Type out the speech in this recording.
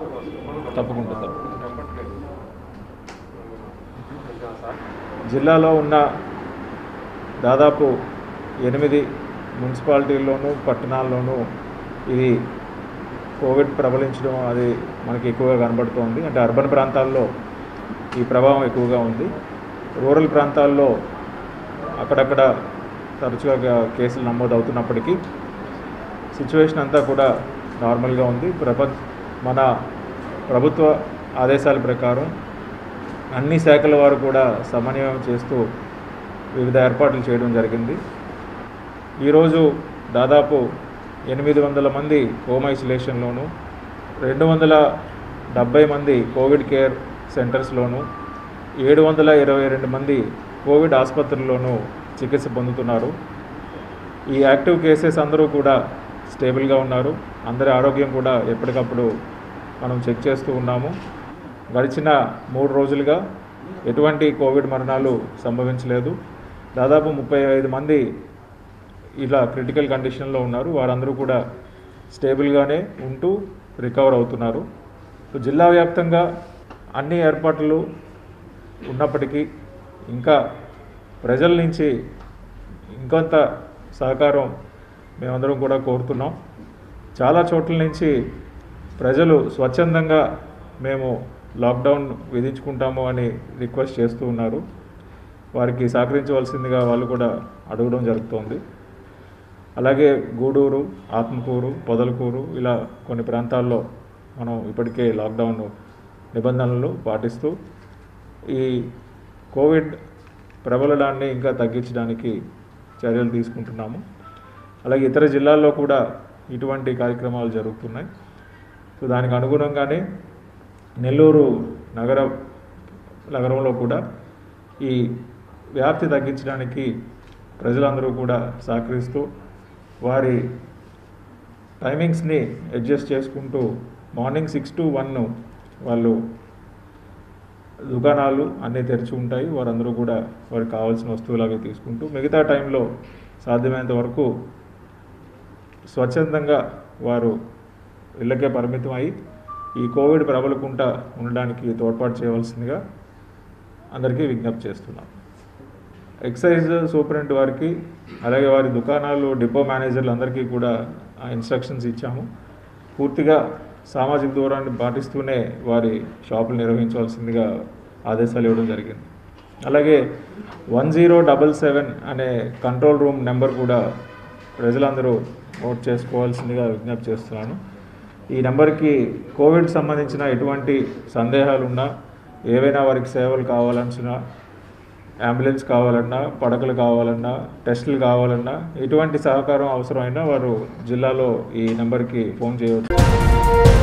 తప్పకుండా తప్పకుండా జిల్లాలో ఉన్న దాదాపు ఎనిమిది మున్సిపాలిటీల్లోనూ పట్టణాల్లోనూ ఇది కోవిడ్ ప్రబలించడం అది మనకి ఎక్కువగా కనబడుతోంది అంటే అర్బన్ ప్రాంతాల్లో ఈ ప్రభావం ఎక్కువగా ఉంది రూరల్ ప్రాంతాల్లో అక్కడక్కడ తరచుగా గా- కేసులు నమోదు అవుతున్నప్పటికీ సిచ్యువేషన్ అంతా కూడా నార్మల్గా ఉంది ప్రపంచ మన ప్రభుత్వ ఆదేశాల ప్రకారం అన్ని శాఖల వారు కూడా సమన్వయం చేస్తూ వివిధ ఏర్పాట్లు చేయడం జరిగింది ఈరోజు దాదాపు ఎనిమిది వందల మంది హోమ్ ఐసోలేషన్లోను రెండు వందల డెబ్బై మంది కోవిడ్ కేర్ సెంటర్స్లోను ఏడు వందల ఇరవై రెండు మంది కోవిడ్ ఆసుపత్రుల్లోనూ చికిత్స పొందుతున్నారు ఈ యాక్టివ్ కేసెస్ అందరూ కూడా స్టేబుల్గా ఉన్నారు అందరి ఆరోగ్యం కూడా ఎప్పటికప్పుడు మనం చెక్ చేస్తూ ఉన్నాము గడిచిన మూడు రోజులుగా ఎటువంటి కోవిడ్ మరణాలు సంభవించలేదు దాదాపు ముప్పై ఐదు మంది ఇలా క్రిటికల్ కండిషన్లో ఉన్నారు వారందరూ కూడా స్టేబుల్గానే ఉంటూ రికవర్ అవుతున్నారు సో జిల్లా వ్యాప్తంగా అన్ని ఏర్పాట్లు ఉన్నప్పటికీ ఇంకా ప్రజల నుంచి ఇంకొంత సహకారం మేమందరం కూడా కోరుతున్నాం చాలా చోట్ల నుంచి ప్రజలు స్వచ్ఛందంగా మేము లాక్డౌన్ విధించుకుంటాము అని రిక్వెస్ట్ చేస్తూ ఉన్నారు వారికి సహకరించవలసిందిగా వాళ్ళు కూడా అడగడం జరుగుతోంది అలాగే గూడూరు ఆత్మకూరు పొదలకూరు ఇలా కొన్ని ప్రాంతాల్లో మనం ఇప్పటికే లాక్డౌన్ నిబంధనలు పాటిస్తూ ఈ కోవిడ్ ప్రబలడాన్ని ఇంకా తగ్గించడానికి చర్యలు తీసుకుంటున్నాము అలాగే ఇతర జిల్లాల్లో కూడా ఇటువంటి కార్యక్రమాలు జరుగుతున్నాయి సో దానికి అనుగుణంగానే నెల్లూరు నగర నగరంలో కూడా ఈ వ్యాప్తి తగ్గించడానికి ప్రజలందరూ కూడా సహకరిస్తూ వారి టైమింగ్స్ని అడ్జస్ట్ చేసుకుంటూ మార్నింగ్ సిక్స్ టు వన్ వాళ్ళు దుకాణాలు అన్నీ తెరిచి ఉంటాయి వారందరూ కూడా వారికి కావాల్సిన వస్తువులు అవి తీసుకుంటూ మిగతా టైంలో సాధ్యమైనంత వరకు స్వచ్ఛందంగా వారు ఇళ్ళకే పరిమితం అయి ఈ కోవిడ్ ప్రబలకుండా ఉండడానికి తోడ్పాటు చేయవలసిందిగా అందరికీ విజ్ఞప్తి చేస్తున్నాం ఎక్సైజ్ సూపరింట్ వారికి అలాగే వారి దుకాణాలు డిపో మేనేజర్లు అందరికీ కూడా ఆ ఇన్స్ట్రక్షన్స్ ఇచ్చాము పూర్తిగా సామాజిక దూరాన్ని పాటిస్తూనే వారి షాపులు నిర్వహించవలసిందిగా ఆదేశాలు ఇవ్వడం జరిగింది అలాగే వన్ జీరో డబల్ సెవెన్ అనే కంట్రోల్ రూమ్ నెంబర్ కూడా ప్రజలందరూ నోట్ చేసుకోవాల్సిందిగా విజ్ఞప్తి చేస్తున్నాను ఈ నెంబర్కి కోవిడ్ సంబంధించిన ఎటువంటి సందేహాలు ఉన్నా ఏవైనా వారికి సేవలు కావాలన్నా అంబులెన్స్ కావాలన్నా పడకలు కావాలన్నా టెస్టులు కావాలన్నా ఎటువంటి సహకారం అవసరమైనా వారు జిల్లాలో ఈ నెంబర్కి ఫోన్ చేయవచ్చు